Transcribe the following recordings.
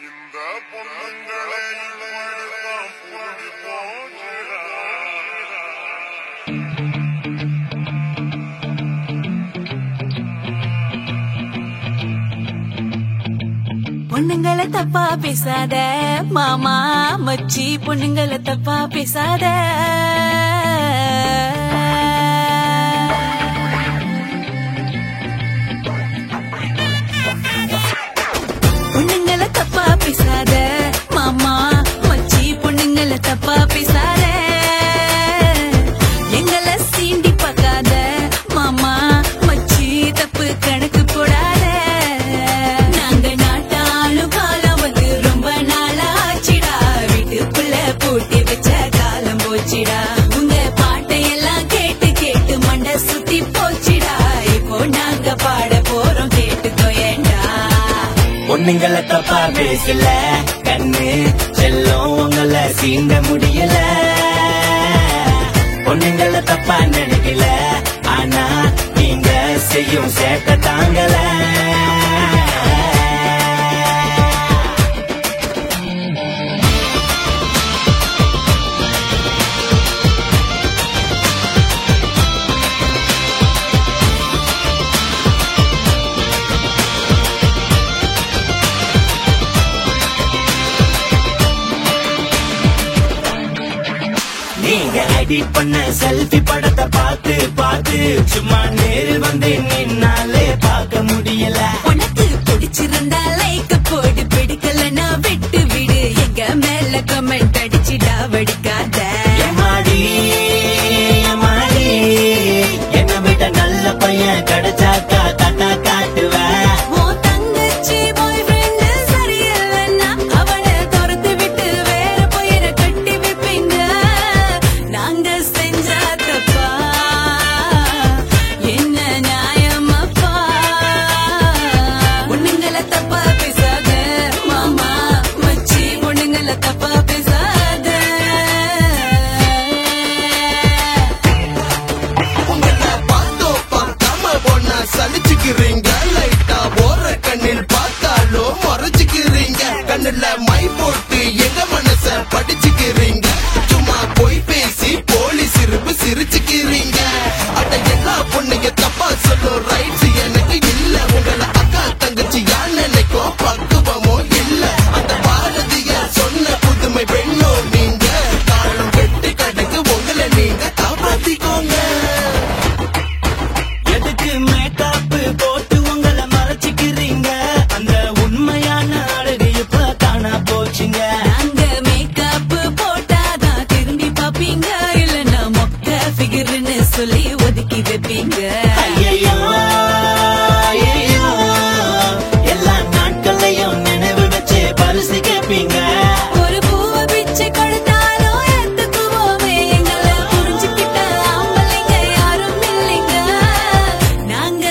இந்த பொண்ணுங்களை இப்படித்தான் புரிஞ்சு போச்சுடா பொண்ணுங்களை தப்பா பேசாத மாமா மச்சி பொண்ணுங்களை தப்பா பேசாத பொண்ணுங்களை தப்பா பேசாத மாமா மச்சி பொண்ணுங்களை தப்பா பேசாத எங்களை சீண்டி பார்க்காத மாமா மச்சி தப்பு கணக்கு போடாத நாங்க நாட்டாளும் காலம் வந்து ரொம்ப நாளாச்சுடா வீட்டுக்குள்ள பூட்டி வச்ச காலம் போச்சுடா உங்க பாட்டையெல்லாம் கேட்டு கேட்டு மண்டை சுத்தி போச்சுடா இப்போ நாங்க பாட போறோம் கேட்டுக்கோ ஏண்டா பொண்ணுங்கள தப்பா பேசல கண்ணு செல்லம் உங்களை சீண்ட முடியல பொண்ணுங்கள தப்பா நினைக்கல ஆனா நீங்க செய்யும் சேட்ட தாங்கல நீங்க எடிட் பண்ண செல்ஃபி படத்தை பார்த்து பார்த்து சும்மா நேரில் வந்து நின்னாலே பார்க்க முடியல உனக்கு பிடிச்சிருந்தா லைக் போடு பிடிக்கலன்னா விட்டு விடு எங்க மேல கமெண்ட் அடிச்சுடா வடிக்காத எம்மாடி, எம்மாடி, என்னை விட நல்ல பையன் கிடைச்சாக்கா தட்டா காட்டுவேன் உன் தங்கச்சி பாய் ஃப்ரெண்ட் சரியில்லைன்னா அவனை துரத்து விட்டு வேற பையனை கட்டி வைப்பீங்க நாங்க செஞ்சா தப்பா என்ன நியாயமப்பா பொண்ணுங்களை தப்பா பேசாத மாமா மச்சி பொண்ணுங்களை தப்பா பேசாத உங்களை பார்த்தோ பார்க்காம பொண்ணா சலிச்சுக்கிறீங்க லைட்டா ஓர கண்ணில் பார்த்தாலும் முறைச்சுக்கிறீங்க கண்ணுல மை போட்டு எங்க மனச படிச்சுக்கிறீங்க சும்மா போய் பேசி போலி சிரிப்பு சிரிச்சுக்கிறீங்க அட எல்லா பொண்ணுங்க தப்பா சொல்லும் ரைட்ஸ் எனக்கு இல்ல உங்களை அக்கா தங்கச்சி யார் நினைக்கும் பக்குவமோ இல்ல அந்த பாரதியார் சொன்ன புதுமை பெண்ணோ நீங்க காலம் கெட்டு கிடக்கு உங்களை நீங்க காப்பாத்திக்கோங்க எதுக்கு மேக்கப் போட்டு உங்களை மறைச்சிக்கிறீங்க அந்த உண்மையான அழகு இப்ப காணா போச்சுங்க நாங்க மேக்கப் போட்டாதான் திரும்பி பாப்பீங்க இல்லன்னா மொக்க ஃபிகர்னு சொல்லி ஒதுக்கி வைப்பீங்க ஐயையோ, ஐயையோ, எல்லா நாட்களையும் நினைவு வச்சு பரிசு கேட்பீங்க ஒரு பூவை பிச்சை கொடுத்தாலும் எடுத்துக்குவோமே எங்களை புரிஞ்சுக்கிட்ட ஆம்பளைங்க யாரும் இல்லைங்க நாங்க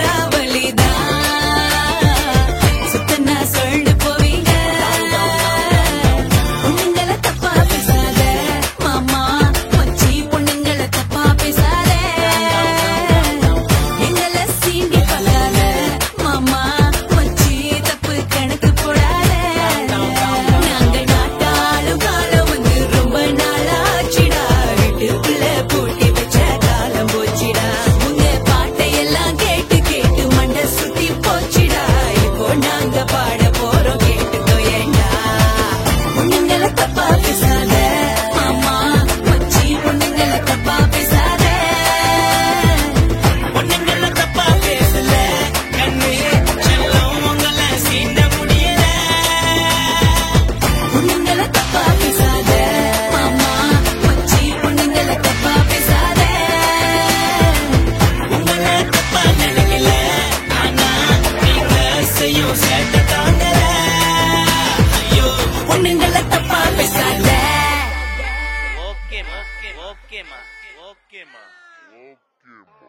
சுறாவளிதான் சுத்தனா சொல்லு போவீங்க பொண்ணுங்களை தப்பா பேசாத மாமா மச்சி பொண்ணுங்களை தப்பா பேசாத எங்களை சீண்டி பல்லாத மாமா மச்சி தப்பு கணக்கு போடாத நாங்க நாட்டாளும் காலம் வந்து ரொம்ப நாளாச்சுடா வீட்டுக்குள்ள பூட்டி வச்ச காலம் போச்சுடா உங்க பாட்டையெல்லாம் கேட்டு கேட்டு மண்டை சுத்தி போச்சுடா இப்போ நாங்க பாட போறோம் கேட்டுக்கோ ஏண்டா பொண்ணுங்களை தப்பா பேசாத மாமா மச்சி பொண்ணுங்களை தப்பா பேசாத பொண்ணுங்கள தப்பா பேசல கண்ணு செல்லம் உங்களை சீண்ட முடியல பொண்ணுங்களை தப்பா பேசாத மாமா மச்சி பொண்ணுங்களை தப்பா பேசாத உங்களை தப்பா நினைக்கல ஆனா நீங்க செய்யும் சேட்டை தாங்கல ஐயோ பொண்ணுங்களை தப்பா பேசாத ஓகேமா ஓகேமா ஓகேமா ஓகேம்மா